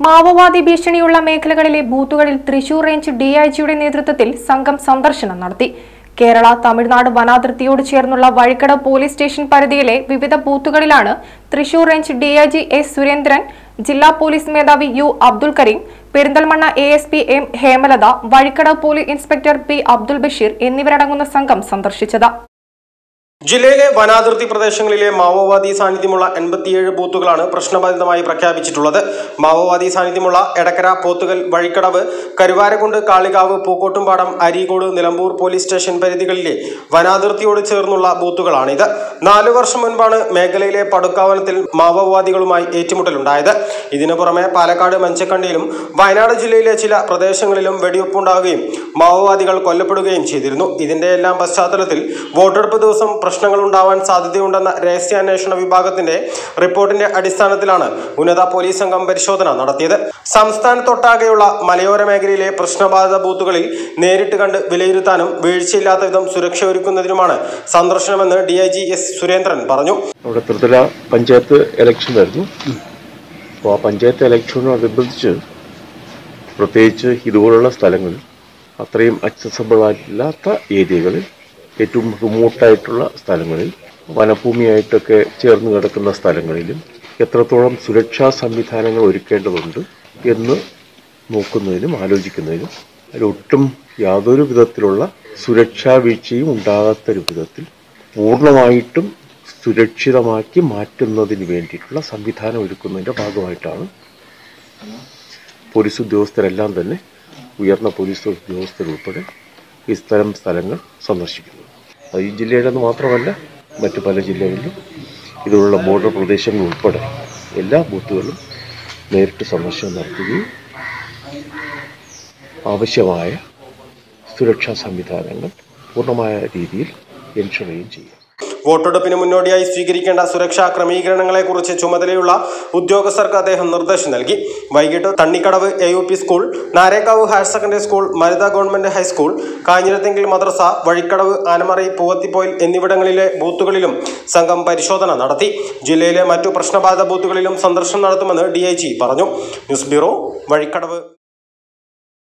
മാവോവാദി ഭീഷണിയുള്ള മേഖലകളിലെ ബൂത്തുകളിൽ തൃശൂർ റേഞ്ച് ഡിഐജിയുടെ നേതൃത്വത്തിൽ സംഘം സന്ദർശനം നടത്തി കേരള തമിഴ്നാട് വനാതിർത്തിയോട് ചേർന്നുള്ള വഴിക്കട പോലീസ് സ്റ്റേഷൻ പരിധിയിലെ വിവിധ ബൂത്തുകളിലാണ് Thrissur range DIG S Surendran ജില്ലാ പോലീസ് മേധാവി U Abdul Kareem Perinthalmanna A S P M Hemalatha Vazhikkada police inspector P Abdul Basheer എന്നിവരടങ്ങുന്ന സംഘം സന്ദർശിച്ചത് ജില്ലയിലെ വനാതിർത്തി പ്രദേശങ്ങളിലെ മാവോവാദി സാന്നിധ്യമുള്ള എൺപത്തിയേഴ് ബൂത്തുകളാണ് പ്രശ്നബാധിതമായി പ്രഖ്യാപിച്ചിട്ടുള്ളത് മാവോവാദി സാന്നിധ്യമുള്ള എടക്കര പോത്തുകൽ വഴിക്കടവ് കരുവാരക്കുണ്ട് കാളികാവ് പൂക്കോട്ടുംപാടം അരീക്കോട് നിലമ്പൂർ പോലീസ് സ്റ്റേഷൻ പരിധികളിലെ വനാതിർത്തിയോട് ചേർന്നുള്ള ബൂത്തുകളാണിത് നാലു വർഷം മുൻപാണ് മേഖലയിലെ പടുക്കാവനത്തിൽ മാവോവാദികളുമായി ഏറ്റുമുട്ടലുണ്ടായത് ഇതിനു പുറമെ പാലക്കാട് മഞ്ചക്കണ്ടിയിലും വയനാട് ജില്ലയിലെ ചില പ്രദേശങ്ങളിലും വെടിവെപ്പുണ്ടാവുകയും മാവോവാദികൾ കൊല്ലപ്പെടുകയും ചെയ്തിരുന്നു ഇതിന്റെ എല്ലാം പശ്ചാത്തലത്തിൽ വോട്ടെടുപ്പ് ദിവസം പ്രശ്നങ്ങൾ ഉണ്ടാവാൻ സാധ്യതയുണ്ടെന്ന രഹസ്യാന്വേഷണ വിഭാഗത്തിന്റെ റിപ്പോർട്ടിന്റെ അടിസ്ഥാനത്തിലാണ് ഉന്നത പോലീസ് സംഘം പരിശോധന നടത്തിയത് സംസ്ഥാനത്തൊട്ടാകെയുള്ള മലയോര മേഖലയിലെ പ്രശ്നബാധിത ബൂത്തുകളിൽ നേരിട്ട് കണ്ട് വിലയിരുത്താനും വീഴ്ചയില്ലാത്ത വിധം സുരക്ഷ ഒരുക്കുന്നതിനുമാണ് സന്ദർശനമെന്ന് D I G S Surendran പറഞ്ഞു അവിടെ ത്രിതല പഞ്ചായത്ത് ഇലക്ഷൻ വരുന്നു അപ്പോൾ ആ പഞ്ചായത്ത് ഇലക്ഷനോടനുബന്ധിച്ച് പ്രത്യേകിച്ച് ഇതുപോലുള്ള സ്ഥലങ്ങളിൽ അത്രയും accessible ആയിട്ടില്ലാത്ത ഏരിയകളിൽ ഏറ്റവും റിമോട്ടായിട്ടുള്ള സ്ഥലങ്ങളിൽ വനഭൂമിയായിട്ടൊക്കെ ചേർന്ന് കിടക്കുന്ന സ്ഥലങ്ങളിലും എത്രത്തോളം സുരക്ഷാ സംവിധാനങ്ങൾ ഒരുക്കേണ്ടതുണ്ട് എന്ന് നോക്കുന്നതിനും ആലോചിക്കുന്നതിനും അതിലൊട്ടും യാതൊരു വിധത്തിലുള്ള സുരക്ഷാ വീഴ്ചയും ഉണ്ടാകാത്ത വിധത്തിൽ പൂർണ്ണമായിട്ടും സുരക്ഷിതമാക്കി മാറ്റുന്നതിന് വേണ്ടിയിട്ടുള്ള സംവിധാനം ഒരുക്കുന്നതിൻ്റെ ഭാഗമായിട്ടാണ് പോലീസ് ഉദ്യോഗസ്ഥരെല്ലാം തന്നെ ഉയർന്ന പോലീസ് ഉദ്യോഗസ്ഥരുൾപ്പെടെ ഇത്തരം സ്ഥലങ്ങൾ സന്ദർശിക്കുന്നത് അത് ഈ ജില്ലയിലെന്ന് മാത്രമല്ല മറ്റു പല ജില്ലകളിലും ഇതുപോലുള്ള ബോർഡർ പ്രദേശങ്ങൾ ഉൾപ്പെടെ എല്ലാ ബൂത്തുകളിലും നേരിട്ട് സന്ദർശനം നടത്തുകയും ആവശ്യമായ സുരക്ഷാ സംവിധാനങ്ങൾ പൂർണ്ണമായ രീതിയിൽ എൻഷുർ ചെയ്യുകയും ചെയ്യും വോട്ടെടുപ്പിന് മുന്നോടിയായി സ്വീകരിക്കേണ്ട സുരക്ഷാ ക്രമീകരണങ്ങളെക്കുറിച്ച് ചുമതലയുള്ള ഉദ്യോഗസ്ഥർക്ക് അദ്ദേഹം നിർദ്ദേശം നൽകി വൈകിട്ട് Thannikkadavu A U P school Narekkavu higher secondary school Marutha government high school കാഞ്ഞിരത്തെങ്കിൽ മദ്രസ വഴിക്കടവ് ആനമറൈ പൂവത്തിപ്പോയിൽ എന്നിവിടങ്ങളിലെ ബൂത്തുകളിലും സംഘം പരിശോധന നടത്തി ജില്ലയിലെ മറ്റു പ്രശ്നബാധിത ബൂത്തുകളിലും സന്ദർശനം നടത്തുമെന്ന് ഡി പറഞ്ഞു ന്യൂസ് ബ്യൂറോ വഴിക്കടവ്